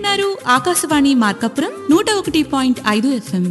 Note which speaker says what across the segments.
Speaker 1: వింటున్నారు ఆకాశవాణి మార్కాపురం నూట ఒకటి పాయింట్ ఐదు ఎఫ్ఎం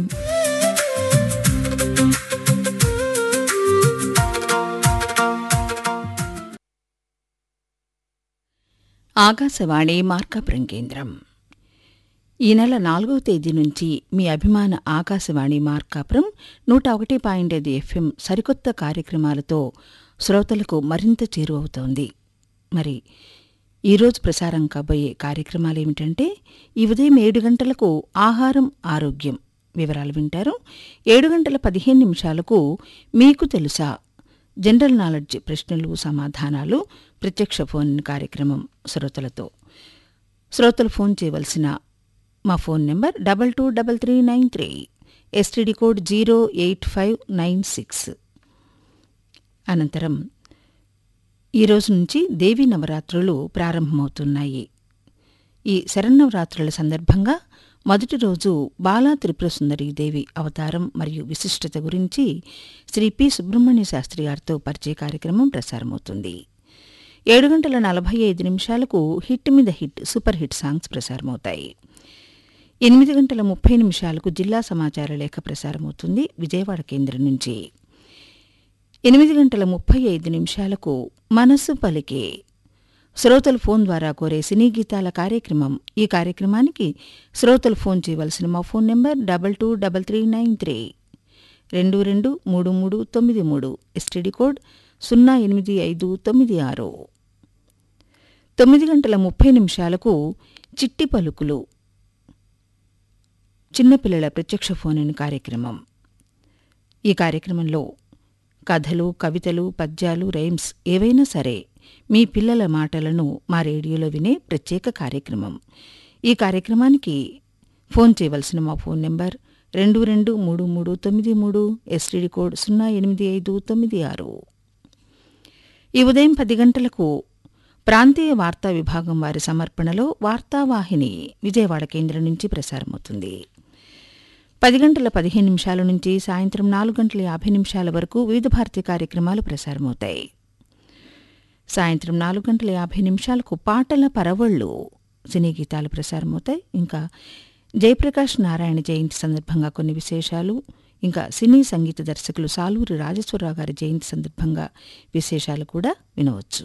Speaker 2: ఆకాశవాణి మార్కాపురం కేంద్రం ఈ నెల నాలుగవ తేదీ నుంచి మీ అభిమాన ఆకాశవాణి మార్కాపురం నూట ఒకటి పాయింట్ ఐదు ఎఫ్ఎం సరికొత్త కార్యక్రమాలతో శ్రోతలకు మరింత చేరువవుతోంది మరి ఈరోజు ప్రసారం కాబోయే కార్యక్రమాలు ఏమిటంటే ఈ ఉదయం ఏడు గంటలకు ఆహారం ఆరోగ్యం వివరాలు వింటారు ఏడు గంటల పదిహేను నిమిషాలకు మీకు తెలుసా జనరల్ నాలెడ్జ్ ప్రశ్నలు సమాధానాలు ప్రత్యక్ష ఫోన్ కార్యక్రమం శ్రోతలతో శ్రోతలు ఫోన్ చేయవలసిన మా phone number double two double three nine three STD code zero eight five nine six అనంతరం ఈ రోజు నుంచి దేవీ నవరాత్రులు ప్రారంభమవుతున్నాయి ఈ శరన్నవరాత్రుల సందర్భంగా మొదటి రోజు బాలా త్రిపుర సుందరి దేవి అవతారం మరియు విశిష్టత గురించి శ్రీ పి సుబ్రహ్మణ్య శాస్త్రి గారితో పరిచయ కార్యక్రమం ప్రసారమవుతుంది ఏడు గంటల నలభై ఐదు నిమిషాలకు హిట్ మీద హిట్ సూపర్ హిట్ సాంగ్స్ ప్రసారమవుతాయి ఎనిమిది గంటల ముప్పై నిమిషాలకు జిల్లా సమాచార లేఖ ప్రసారమవుతుంది విజయవాడ కేంద్రం నుంచి ఎనిమిది గంటల ముప్పై ఐదు నిమిషాలకు మనసు పలికే శ్రోతలు ఫోన్ ద్వారా కోరే సినీ గీతాల కార్యక్రమం ఈ కార్యక్రమానికి శ్రోతలు ఫోన్ చేయవలసిన మా phone number double two double three nine three రెండు రెండు మూడు మూడు తొమ్మిది మూడు ఎస్టీడీ కోడ్ సున్నా ఎనిమిది ఐదు తొమ్మిది ఆరు తొమ్మిది గంటల ముప్పై నిమిషాలకు చిట్టి పలుకులు చిన్నపిల్లల ప్రత్యక్ష ఫోన్ కార్యక్రమం ఈ కార్యక్రమంలో కథలు కవితలు పద్యాలు రైమ్స్ ఏవైనా సరే మీ పిల్లల మాటలను మా రేడియోలో వినే ప్రత్యేక కార్యక్రమం ఈ కార్యక్రమానికి ఫోన్ చేయవలసిన మా ఫోన్ నెంబర్ రెండు రెండు మూడు మూడు తొమ్మిది మూడు ఎస్టీడీ కోడ్ సున్నా ఎనిమిది ఐదు తొమ్మిది ఆరు ఈ ఉదయం పది గంటలకు ప్రాంతీయ వార్తా విభాగం వారి సమర్పణలో వార్తావాహిని విజయవాడ కేంద్రం నుంచి ప్రసారమవుతుంది పది గంటల పదిహేను నిమిషాల నుంచి సాయంత్రం నాలుగు గంటల యాభై నిమిషాల వరకు వివిధ భారతి కార్యక్రమాలు ప్రసారమవుతాయి సాయంత్రం నాలుగు గంటల యాభై నిమిషాలకు పాటల పరవళ్ళు సినీ గీతాలు ప్రసారమవుతాయి ఇంకా జయప్రకాష్ నారాయణ జయంతి సందర్భంగా కొన్ని విశేషాలు ఇంకా సినీ సంగీత దర్శకులు సాలూరి రాజేశ్వరరావు గారి జయంతి సందర్భంగా విశేషాలు కూడా వినవచ్చు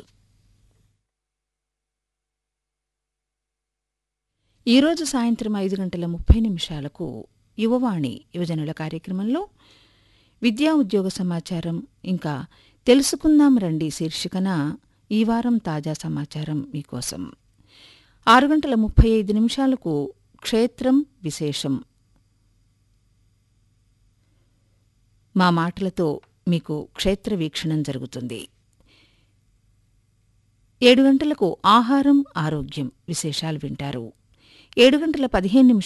Speaker 2: ఈరోజు సాయంత్రం ఐదు గంటల ముప్పై నిమిషాలకు యువవాణి యువజనుల కార్యక్రమంలో విద్యా ఉద్యోగ సమాచారం ఇంకా తెలుసుకుందాం రండి శీర్షికన ఈ వారం తాజా సమాచారం మీకోసం ఆరు గంటల ముప్పై ఐదు నిమిషాలకు క్షేత్రం విశేషం మా మాటలతో మీకు క్షేత్ర వీక్షణం జరుగుతుంది ఏడు గంటలకు ఆహారం ఆరోగ్యం విశేషాలు వింటారు ఏడు గంటల పదిహేను నిమిషాలు